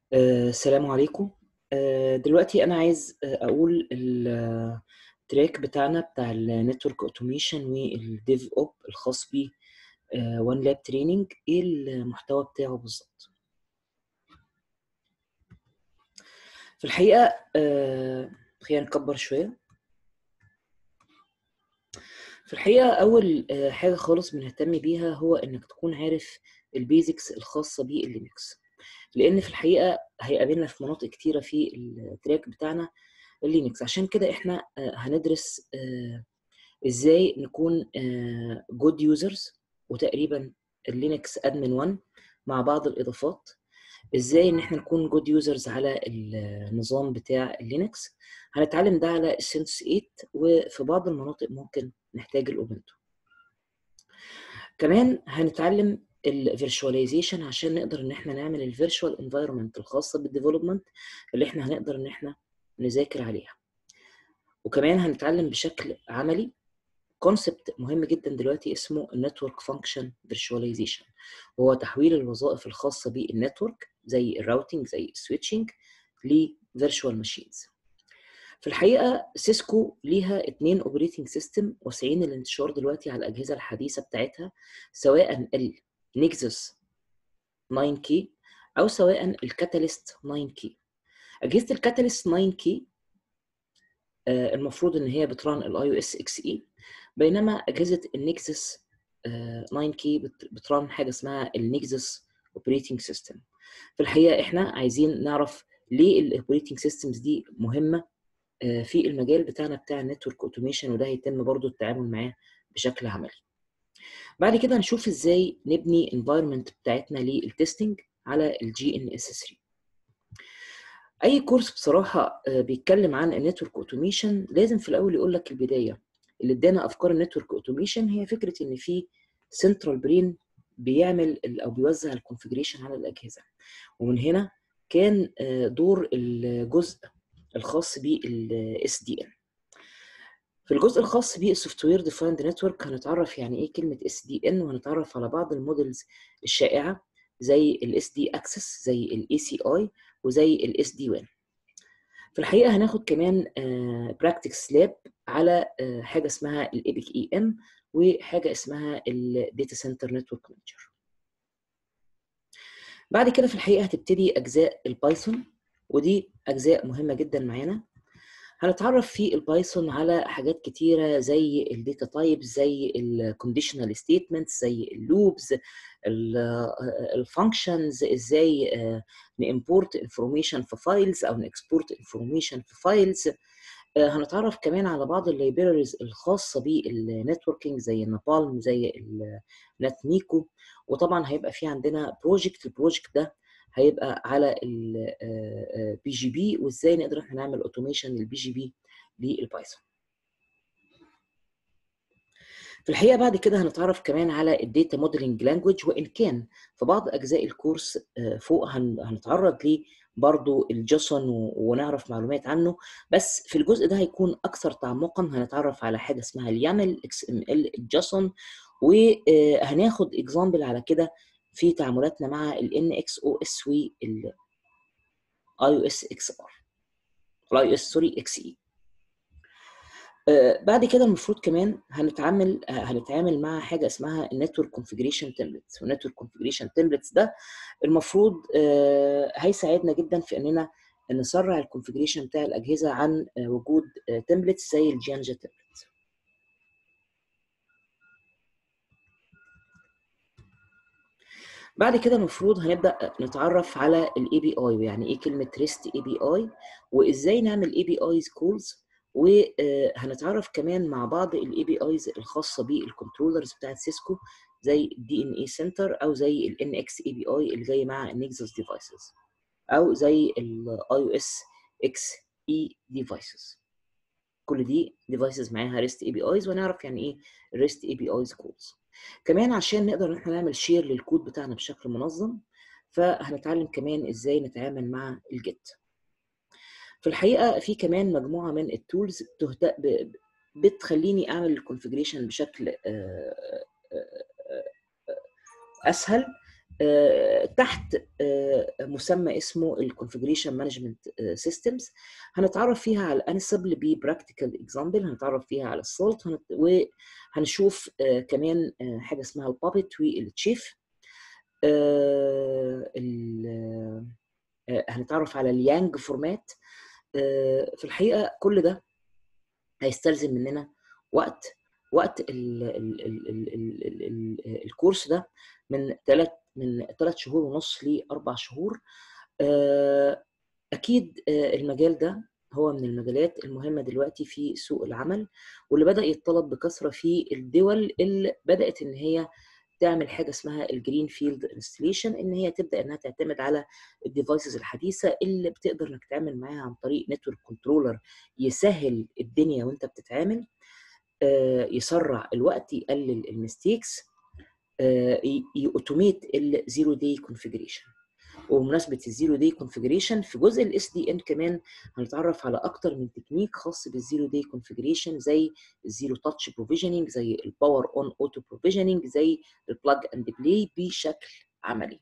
آه، السلام عليكم آه، دلوقتي انا عايز آه، اقول التراك بتاعنا بتاع النتورك اوتوميشن والديف اوب الخاص ب وان لاب تريننج ايه المحتوى بتاعه بالظبط في الحقيقه آه، خلينا نكبر شويه في الحقيقه اول آه، حاجه خالص بنهتم بيها هو انك تكون عارف البيزكس الخاصه باللينكس لان في الحقيقه هيقابلنا في مناطق كتيره في التراك بتاعنا اللينكس عشان كده احنا آه، هندرس آه، ازاي نكون جود يوزرز وتقريبا اللينكس ادمن 1 مع بعض الاضافات ازاي ان احنا نكون جود يوزرز على النظام بتاع اللينكس هنتعلم ده على السنس 8 وفي بعض المناطق ممكن نحتاج الاوبنتو كمان هنتعلم الفيرشواليزيشن عشان نقدر ان احنا نعمل الفيرشوال انفايرمنت الخاصه بالديفلوبمنت اللي احنا هنقدر ان احنا نذاكر عليها وكمان هنتعلم بشكل عملي كونسبت مهم جدا دلوقتي اسمه النتورك فانكشن فيرشواليزيشن وهو تحويل الوظائف الخاصه بالنتورك زي الراوتنج زي السويتشنج لفيرشوال ماشينز في الحقيقه سيسكو ليها اتنين اوبريتنج سيستم واسعين الانتشار دلوقتي على الاجهزه الحديثه بتاعتها سواء النكسس 9 كي او سواء الكاتاليست 9 كي اجهزه الكاتاليست 9 كي المفروض ان هي بتران الاي او اس اكس اي بينما اجهزه النكسس 9 كي بتران حاجه اسمها النكسس اوبريتنج سيستم في الحقيقه احنا عايزين نعرف ليه الاوبريتنج سيستمز دي مهمه في المجال بتاعنا بتاع النتورك اوتوميشن وده هيتم برضو التعامل معاه بشكل عملي بعد كده هنشوف ازاي نبني environment بتاعتنا للتستنج على الجي ان اس 3 اي كورس بصراحه بيتكلم عن النتورك اوتوميشن لازم في الاول يقول لك البدايه اللي ادانا افكار النتورك اوتوميشن هي فكره ان في سنترال برين بيعمل او بيوزع الكونفجريشن على الاجهزه ومن هنا كان دور الجزء الخاص بالاس دي ان في الجزء الخاص بالسوفت وير ديفايند نتورك هنتعرف يعني ايه كلمه اس دي ان وهنتعرف على بعض المودلز الشائعه زي الاس دي اكسس زي الاي سي اي وزي الاس دي وان في الحقيقه هناخد كمان براكتكس لاب على حاجه اسمها الايبك اي ام وحاجه اسمها الداتا سنتر نتورك مانجر بعد كده في الحقيقه هتبتدي اجزاء البايثون ودي اجزاء مهمه جدا معانا هنتعرف في البايثون على حاجات كتيرة زي الداتا تايبس زي الكونديشنال ستيتمنتس زي اللوبز الفانكشنز ازاي نimporт انفورميشن في فايلز او نكسبورت انفورميشن في فايلز هنتعرف كمان على بعض اللايبراريز الخاصه بالنتوركينج زي النابالم زي النت ميكو وطبعا هيبقى في عندنا بروجكت البروجكت ده هيبقى على البي جي بي وازاي نقدر احنا نعمل اوتوميشن للبي جي بي بالبايثون في الحقيقه بعد كده هنتعرف كمان على الداتا موديلنج لانجويج وان كان في بعض اجزاء الكورس فوق هنتعرض ليه برضو الجسون ونعرف معلومات عنه بس في الجزء ده هيكون اكثر تعمقا هنتعرف على حاجه اسمها اليامل اكس ام ال الجسون وهناخد اكزامبل على كده في تعاملاتنا مع ال NXOS وال iOS XR iOS سوري XE آه بعد كده المفروض كمان هنتعامل آه هنتعامل مع حاجه اسمها النتورك كونفجريشن تمبلتس والنتورك كونفجريشن تمبلتس ده المفروض آه هيساعدنا جدا في اننا نسرع الكونفجريشن بتاع الاجهزه عن وجود تمبلتس زي الجيانجا تمبلتس بعد كده المفروض هنبدا نتعرف على الاي بي اي ويعني ايه كلمه ريست اي بي اي وازاي نعمل اي بي ايز كولز وهنتعرف كمان مع بعض الاي بي ايز الخاصه بالكنترولرز بتاعت سيسكو زي الدي ان اي سنتر او زي الان اكس اي بي اي اللي جاي مع النكسس ديفايسز او زي الاي او اس اكس اي ديفايسز كل دي ديفايسز معاها ريست اي بي ايز ونعرف يعني ايه ريست اي بي ايز كولز كمان عشان نقدر ان احنا نعمل شير للكود بتاعنا بشكل منظم فهنتعلم كمان ازاي نتعامل مع الجيت في الحقيقه في كمان مجموعه من التولز بتخليني اعمل الكونفجريشن بشكل اسهل تحت مسمى اسمه الكونفجريشن مانجمنت سيستمز هنتعرف فيها على الانسبل ببراكتيكال اكزامبل هنتعرف فيها على السولت وهنشوف كمان حاجه اسمها البابت والتشيف هنتعرف على اليانج فورمات في الحقيقه كل ده هيستلزم مننا وقت وقت ال ال ال ال ال ال الكورس ده من ثلاث من ثلاث شهور ونص لاربع شهور اكيد المجال ده هو من المجالات المهمه دلوقتي في سوق العمل واللي بدا يتطلب بكثره في الدول اللي بدات ان هي تعمل حاجه اسمها الجرين فيلد انستليشن ان هي تبدا انها تعتمد على الديفايسز الحديثه اللي بتقدر انك تتعامل معاها عن طريق نتورك كنترولر يسهل الدنيا وانت بتتعامل يسرع الوقت يقلل المستيكس يأوتوميت الزيرو داي كونفيجريشن وبمناسبه الزيرو داي كونفيجريشن في جزء الاس دي ان كمان هنتعرف على اكتر من تكنيك خاص بالزيرو داي كونفيجريشن زي الزيرو تاتش بروفيجننج زي الباور اون اوتو بروفيجننج زي البلاج اند بلاي بشكل عملي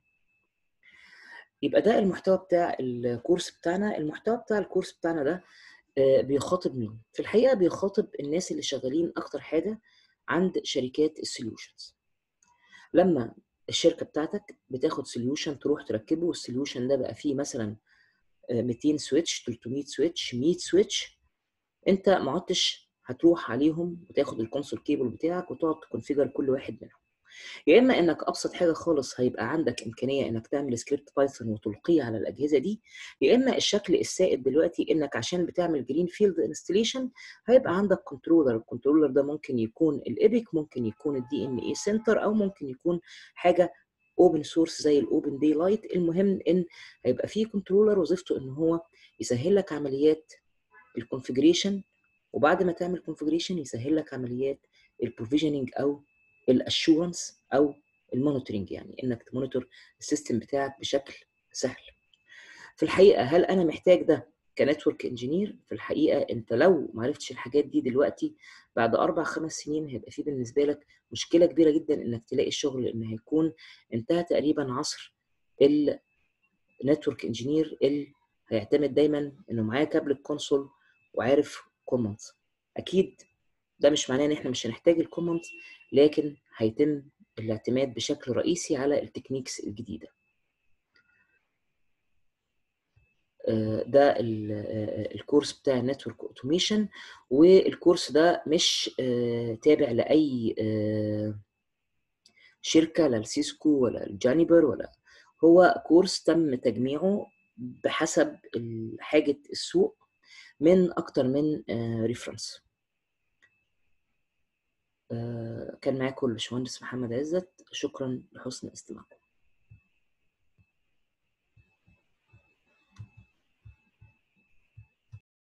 يبقى ده المحتوى بتاع الكورس بتاعنا المحتوى بتاع الكورس بتاعنا ده بيخاطب مين في الحقيقه بيخاطب الناس اللي شغالين اكتر حاجه عند شركات السوليوشنز لما الشركه بتاعتك بتاخد سوليوشن تروح تركبه والسوليوشن ده بقى فيه مثلا 200 سويتش 300 سويتش 100 سويتش انت ما عدتش هتروح عليهم وتاخد الكونسول كيبل بتاعك وتقعد تكونفيجر كل واحد منهم يا اما انك ابسط حاجه خالص هيبقى عندك امكانيه انك تعمل سكريبت بايثون وتلقيه على الاجهزه دي يا اما الشكل السائد دلوقتي انك عشان بتعمل جرين فيلد انستليشن هيبقى عندك كنترولر الكنترولر ده ممكن يكون الايبك ممكن يكون الدي ان اي سنتر او ممكن يكون حاجه اوبن سورس زي الاوبن داي لايت المهم ان هيبقى فيه كنترولر وظيفته ان هو يسهل لك عمليات الكونفجريشن وبعد ما تعمل كونفجريشن يسهل لك عمليات البروفيجننج او الاشورنس او المونيتورنج يعني انك تمونيتور السيستم بتاعك بشكل سهل في الحقيقه هل انا محتاج ده كنتورك انجينير في الحقيقه انت لو ما عرفتش الحاجات دي دلوقتي بعد اربع خمس سنين هيبقى في بالنسبه لك مشكله كبيره جدا انك تلاقي الشغل لان هيكون انتهى تقريبا عصر النتورك انجينير اللي هيعتمد دايما انه معاه كابل الكونسول وعارف كوماندز اكيد ده مش معناه ان احنا مش هنحتاج الكوماندز لكن هيتم الاعتماد بشكل رئيسي على التكنيكس الجديده ده الكورس بتاع النتورك اوتوميشن والكورس ده مش تابع لاي شركه لا السيسكو ولا الجانيبر ولا هو كورس تم تجميعه بحسب حاجه السوق من اكتر من ريفرنس كان معاكم الباشمهندس محمد عزت شكرا لحسن استماعكم